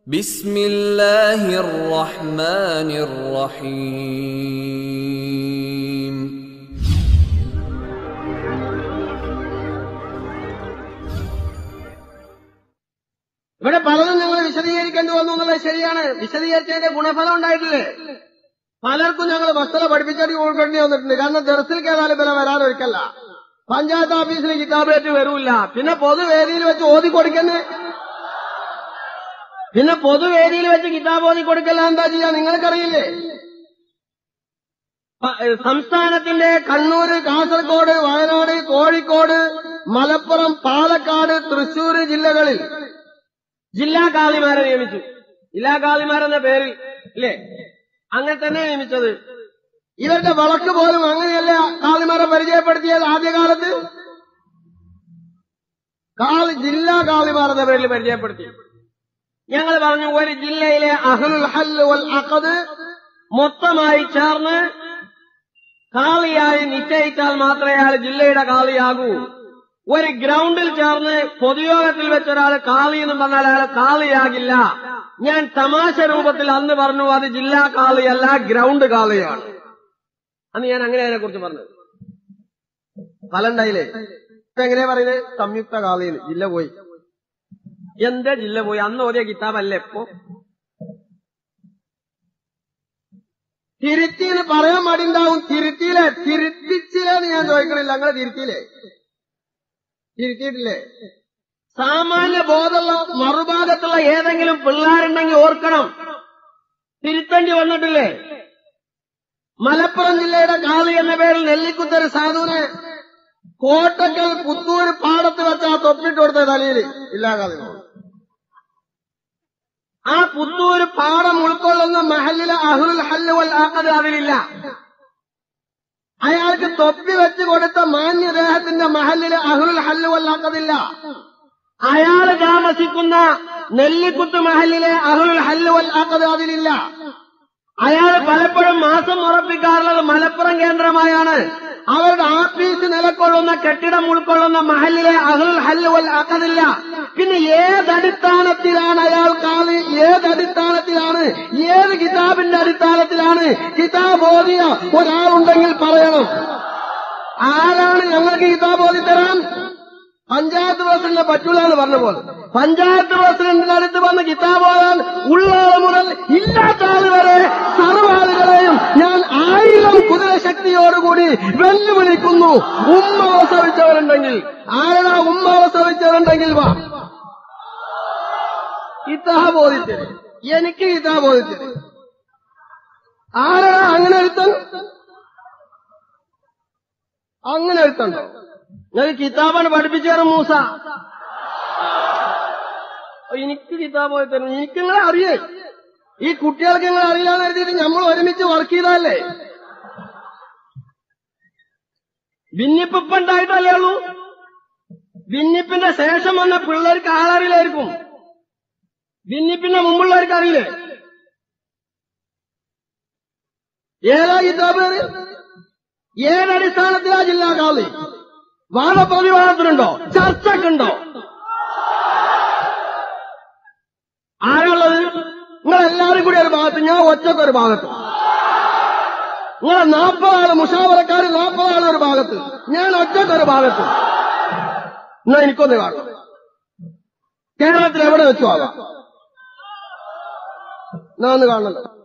بسم الله الرحمن الرحيم ഇവിടെ പലതും ഞങ്ങൾ വിശദീകരിക്കേണ്ടി വന്നു എന്നുള്ളത് ശരിയാണ് വിശദീകരിച്ചതിന്റെ ഗുണഫലം ഉണ്ടായിട്ടില്ലേ പലർക്കും ഞങ്ങൾ വസ്തുത പഠിപ്പിച്ചിട്ട് കൊടുക്കേണ്ടി വന്നിട്ടുണ്ട് കാരണം ദർസിൽ കേതാലും പിന്നെ വരാനൊരുക്കല്ല പഞ്ചായത്ത് ഓഫീസിൽ കിതാബേറ്റ് വരൂല്ല പിന്നെ പൊതുവേദിയിൽ വെച്ച് ഓതി കൊടുക്കുന്നത് പിന്നെ പൊതുവേദിയിൽ വെച്ച് കിതാബ് ഓതി കൊടുക്കല്ല എന്താ ചെയ്യാ നിങ്ങൾക്കറിയില്ലേ പ- ഏ, സംസ്ഥാനത്തിന്റെ കണ്ണൂര് കാസർഗോഡ് വയനാട് കോഴിക്കോട് മലപ്പുറം പാലക്കാട് തൃശൂർ ജില്ലകളിൽ ജില്ലാ കാളിമാരെ നിയമിച്ചു ജില്ലാ കാളിമാരെന്ന പേരിൽ ഇല്ലേ അങ്ങനെ തന്നെ നിയമിച്ചത് ഇവരുടെ വളക്ക് പോലും അങ്ങനെയല്ല കാളിമാരെ പരിചയപ്പെടുത്തിയത് ആദ്യകാലത്ത് കാളി ജില്ലാ കാളിമാർ എന്ന പേരിൽ പരിചയപ്പെടുത്തി ഞങ്ങൾ പറഞ്ഞു ഒരു ജില്ലയിലെ അഹ്ലുൽ ഹല്ല് വൽ അഖദ് മൊത്തമായി ചേർന്ന് കാളിയായി നിശ്ചയിച്ചാൽ മാത്രമേ അയാൾ ജില്ലയുടെ കാളിയാകൂ ഒരു ഗ്രൗണ്ടിൽ ചേർന്ന് പൊതുയോഗത്തിൽ വെച്ച ഒരാൾ കാളി എന്ന് പറഞ്ഞാൽ അയാൾ കാളിയാകില്ല ഞാൻ തമാശ രൂപത്തിൽ അന്ന് പറഞ്ഞു അത് ജില്ലാ കാളിയല്ല ഗ്രൗണ്ട് കാളിയാണ് അന്ന് ഞാൻ അങ്ങനെ അതിനെ കുറിച്ച് പറഞ്ഞത് ഫലണ്ടായില്ലേ ഇപ്പൊ എങ്ങനെയാ പറയുന്നത് സംയുക്ത കാളിയിൽ ജില്ല പോയി എന്റെ ജില്ല പോയി അന്ന് ഓതിയ കിതാബല്ലേ ഇപ്പൊ തിരുത്തിന്ന് പറയാൻ മടിണ്ടാവും തിരുത്തിയില്ലേ തിരുത്തിച്ചില്ലെന്ന് ഞാൻ ചോദിക്കണില്ല ഞങ്ങള് തിരുത്തിയില്ലേ തിരുത്തിയിട്ടില്ലേ സാമാന്യ ബോധമുള്ള മറുഭാഗത്തുള്ള ഏതെങ്കിലും പിള്ളേരുണ്ടെങ്കിൽ ഓർക്കണം തിരുത്തേണ്ടി വന്നിട്ടില്ലേ മലപ്പുറം ജില്ലയുടെ കാളി എന്ന പേരിൽ നെല്ലിക്കുത്തൊരു സാധുവിനെ കോട്ടക്കൽ പുത്തൂർ പാടത്ത് വെച്ച് ആ തൊപ്പിട്ട് കൊടുത്ത തലയിൽ ഇല്ലാ കാളി ആ പുത്തൂര് പാടം ഉൾക്കൊള്ളുന്ന മഹലിലെ അഹുൽ ഹല്ല് വൽ ആഖദ് അതിലില്ല അയാൾക്ക് തൊപ്പി വെച്ച് കൊടുത്ത മാന്യദേഹത്തിന്റെ മഹലിലെ അഹുൽ ഹല്ല് വൽ ആഖദില്ല അയാൾ താമസിക്കുന്ന നെല്ലിക്കുത്ത് മഹലിലെ അഹുൽ ഹല്ല് വൽ ആഖദ് അതിലില്ല അയാൾ പലപ്പോഴും മാസം ഉറപ്പിക്കാറുള്ളത് മലപ്പുറം കേന്ദ്രമായാണ് അവരുടെ ആഫീസ് നിലകൊള്ളുന്ന കെട്ടിടം ഉൾക്കൊള്ളുന്ന മഹലിലെ അഹുൽ ഹല്ല് വൽ അക്കതില്ല പിന്നെ ഏതടിസ്ഥാനത്തിലാണ് അയാൾ കാളി ഏതടിസ്ഥാനത്തിലാണ് ഏത് കിതാബിന്റെ അടിസ്ഥാനത്തിലാണ് കിതാബ് ഓതിയ ഒരാളുണ്ടെങ്കിൽ പറയണം ആരാണ് ഞങ്ങൾക്ക് കിതാബ് ഓതി തരാൻ പഞ്ചായത്ത് പ്രസിഡന്റ് പറ്റൂല എന്ന് പറഞ്ഞ പോലെ പഞ്ചായത്ത് പ്രസിഡന്റിന്റെ അടുത്ത് വന്ന് കിതാബ് ഓതാൻ ഉള്ള ആള് മുതൽ ഇല്ലാത്ത ആള് വരെ സർവാളുകളെയും ഞാൻ ആയിരം കുതിരശക്തിയോടുകൂടി വെല്ലുവിളിക്കുന്നു ഉമ്മ പ്രസവിച്ചവരുണ്ടെങ്കിൽ ആരാ ഉമ്മ പ്രസവിച്ചവരുണ്ടെങ്കിൽ വാ കിതാബ് ഓദിച്ചത് എനിക്ക് കിതാബ് ഓദിച്ചത് ആരാ അങ്ങനെ ഒരുത്തൻ അങ്ങനെ ഒരുത്തണ്ടോ ഞാൻ കിതാബാണ് പഠിപ്പിച്ചു തരും മൂസ എനിക്ക് കിതാബ് പോയി തരും എനിക്ക് നിങ്ങളെ അറിയേ ഈ കുട്ടികൾക്ക് നിങ്ങൾ അറിയില്ലാന്ന് കരുതിയിട്ട് നമ്മൾ ഒരുമിച്ച് വർക്ക് ചെയ്താലേ ഭിന്നിപ്പ് ഇപ്പൊ ഉണ്ടായിട്ടല്ലേ ഉള്ളൂ ഭിന്നിപ്പിന്റെ ശേഷം വന്ന പിള്ളേർക്ക് ആളറിയില്ലായിരിക്കും ഭിന്നിപ്പിന്റെ മുമ്പുള്ളവർക്ക് അറിയില്ലേ ഏതാ കിതാബ് ഏതടിസ്ഥാനത്തിലാ ജില്ലാ കാളി വാദപ്രതിവാദത്തിനുണ്ടോ ചർച്ചക്കുണ്ടോ ആരുള്ളത് നിങ്ങളെല്ലാരും കൂടി ഒരു ഭാഗത്ത് ഞാൻ ഒറ്റക്ക് ഒരു ഭാഗത്ത് നിങ്ങളെ നാൽപ്പതാള് മുഷാവറക്കാർ നാൽപ്പതാള് ഒരു ഭാഗത്ത് ഞാൻ ഒറ്റക്ക് ഒരു ഭാഗത്ത് എന്നാ എനിക്കൊന്ന് കാണണം കേരളത്തിൽ എവിടെ വെച്ചു ആവാം എന്നാ ഒന്ന് കാണണല്ലോ